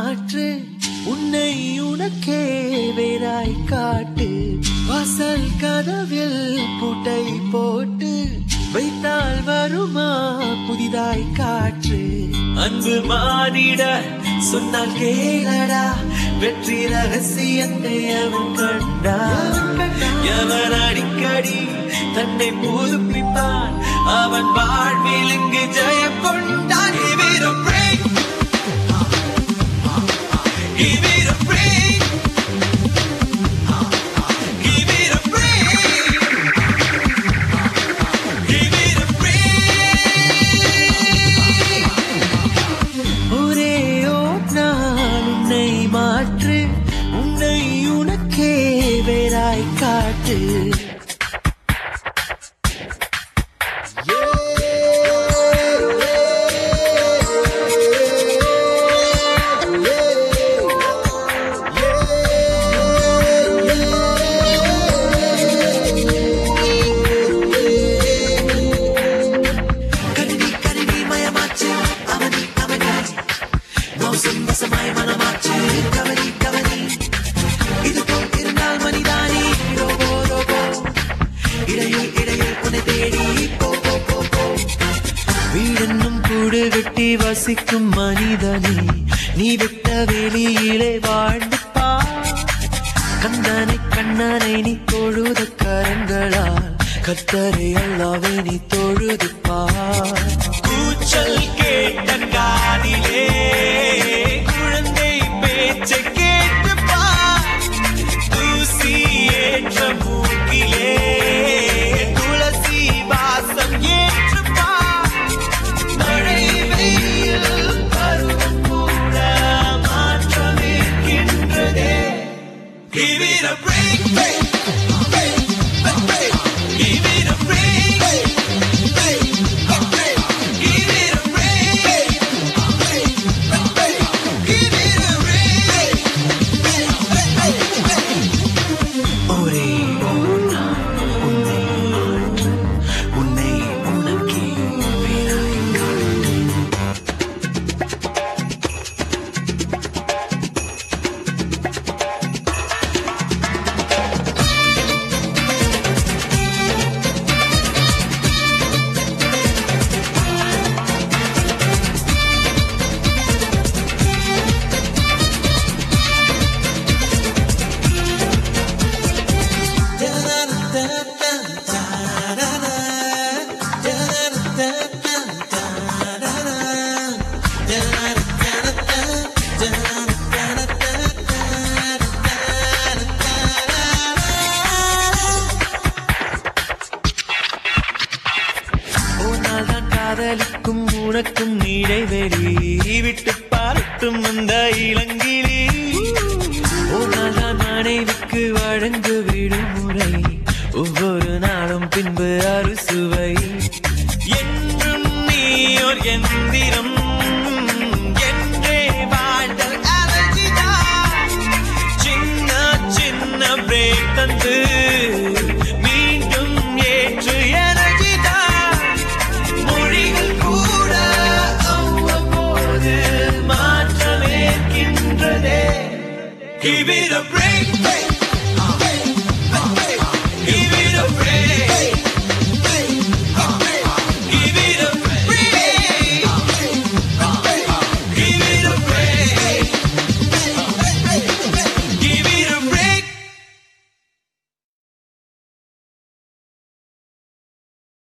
மாற்று உன்னை உனக்கே வேறாய் காட்டு வாசல் கதவில் பூட்டை போட்டு வைத்தால் வருமா புதிதாய் காற்று அன்பு மாறிட சொன்னால் கேளடா வெற்றி ரகசியத்தை அவன் கண்டான் எவன் அடிக்கடி தன்னை புதுப்பிப்பான் அவன் வாழ்வில் இங்கு ஜெயம் கொண்டான் Give it a break. Give it a break. Give it a break. Give it a break. ஒரே ஓர் நாள் உன்னை மாற்று உன்னை உனக்கே வேறாய் காட்டு கருவி கருவி மயமாச்சு அவனி அவனி மோசம் வசமாய் மனமாச்சு கவனி கவனி இது போல் இருந்தால் மனிதானே ரோபோ ரோபோ இடையில் இடையில் உன்னை தேடி போ போ போ போ வீடென்னும் கூடு வெட்டி வசிக்கும் மனிதனே நீ விட்ட வெளியிலே வாழ்ந்து பார் கந்தனை கண்ணனை நீ தொழுத கரங்களால் கத்தரை அல்லாவே நீ தொழுது பார் கூச்சல் கேட்ட காதிலே குழந்தை பேச்சை கேட்டு பார் தூசி ஏற்ற மூக்கிலே துளசி வாசம் ஏற்று பார் மழை வெயில் பருவம் கூட மாற்றம் இருக்கின்றதே Give it a break, break, break, break. Give it a break, break, break, break. Give it a break, break, break, break. Give it a break, break, break, break. ஒரே ஒரு நாள் உன்னை மாற்று, உன்னை உனக்கே வேறாய் காட்டு. போனால்தான் காதலிக்கும் உனக்கும் இடைவெளி விட்டு பார்த்தும் அந்த இளங்கிளி போனால்தான் மனைவிக்கு வழங்கு விடுமுறை ஒவ்வொரு நாளும் பின்பு அறுசுவை என்றும் நீயோர் எந்திரம் என்றே வாழ்தல் அழகிதான் சின்ன சின்ன பிரேக் தந்து மீண்டும் ஏற்று எனர்ஜிதான் மொழிகள் கூட அவ்வப்போது மாற்றமேற்கின்றதே Give it a break, break,